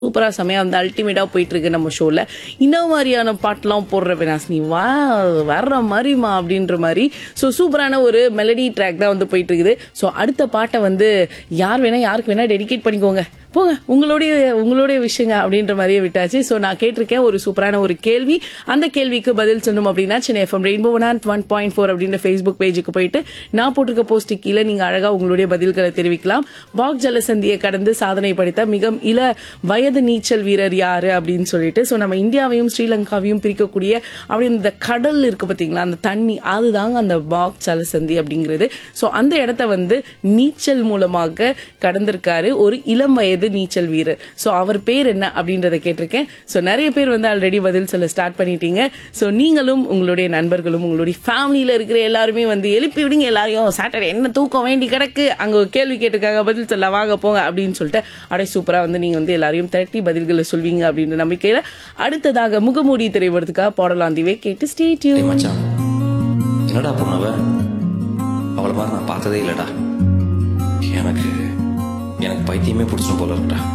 சூப்பராக செமையாக வந்து அல்டிமேட்டாக போயிட்டு இருக்கு நம்ம ஷோவில் இந்த மாதிரியான பாட்டெலாம் போடுற வினாசினி வா வர்ற மாதிரிமா அப்படின்ற மாதிரி ஸோ சூப்பரான ஒரு மெலடி ட்ராக் தான் வந்து போயிட்டு இருக்குது ஸோ அடுத்த பாட்டை வந்து யார் வேணா யாருக்கு வேணா டெடிகேட் பண்ணிக்கோங்க போங்க உங்களுடைய உங்களுடைய விஷயங்க அப்படின்ற மாதிரியே விட்டாச்சு ஸோ நான் கேட்டிருக்கேன் ஒரு சூப்பரான ஒரு கேள்வி அந்த கேள்விக்கு பதில் சொல்லணும் அப்படின்னா Chennai FM rainbow one one point four அப்படின்ற ஃபேஸ்புக் பேஜுக்கு போயிட்டு நான் போட்டிருக்க போஸ்ட் கீழே நீங்கள் அழகாக உங்களுடைய பதில்களை தெரிவிக்கலாம் வாக் ஜலசந்தியை கடந்து சாதனை படைத்த மிக இள வயது நீச்சல் வீரர் யாரு அப்படின்னு சொல்லிட்டு ஸோ நம்ம இந்தியாவையும் ஸ்ரீலங்காவையும் பிரிக்கக்கூடிய அப்படி இந்த கடல் இருக்கு பார்த்தீங்களா அந்த தண்ணி அதுதாங்க அந்த வாக் ஜலசந்தி அப்படிங்கிறது ஸோ அந்த இடத்த வந்து நீச்சல் மூலமாக கடந்திருக்காரு ஒரு இளம் வயது நீச்சல் வீரர் ஸோ அவர் பேர் என்ன அப்படின்றத கேட்டிருக்கேன் ஸோ நிறைய பேர் வந்து ஆல்ரெடி பதில் சொல்ல ஸ்டார்ட் பண்ணிட்டீங்க ஸோ நீங்களும் உங்களுடைய நண்பர்களும் உங்களுடைய ஃபேமிலியில் இருக்கிற எல்லாருமே வந்து எழுப்பி விடுங்க எல்லாரையும் சாட்டர்டே என்ன தூக்கம் வேண்டி கிடக்கு அங்கே ஒரு கேள்வி கேட்டிருக்காங்க பதில் சொல்ல வாங்க போங்க அப்படின்னு சொல்லிட்டு அப்படியே சூப்பராக வந்து நீங்கள் வந்து எல்லாரையும் திரட்டி பதில்களை சொல்வீங்க அப்படின்ற நம்பிக்கையில் அடுத்ததாக முகமூடி திரைப்படத்துக்காக பாடலாம் தீவே கேட்டு டேய் ஸ்டேட்யூ மச்சான் என்னடா பொண்ணவ அவளை மாதிரி நான் பார்த்ததே இல்லடா எனக்கு எனக்கு பைத்தியமே பிடிச்சும் போல இருக்குடா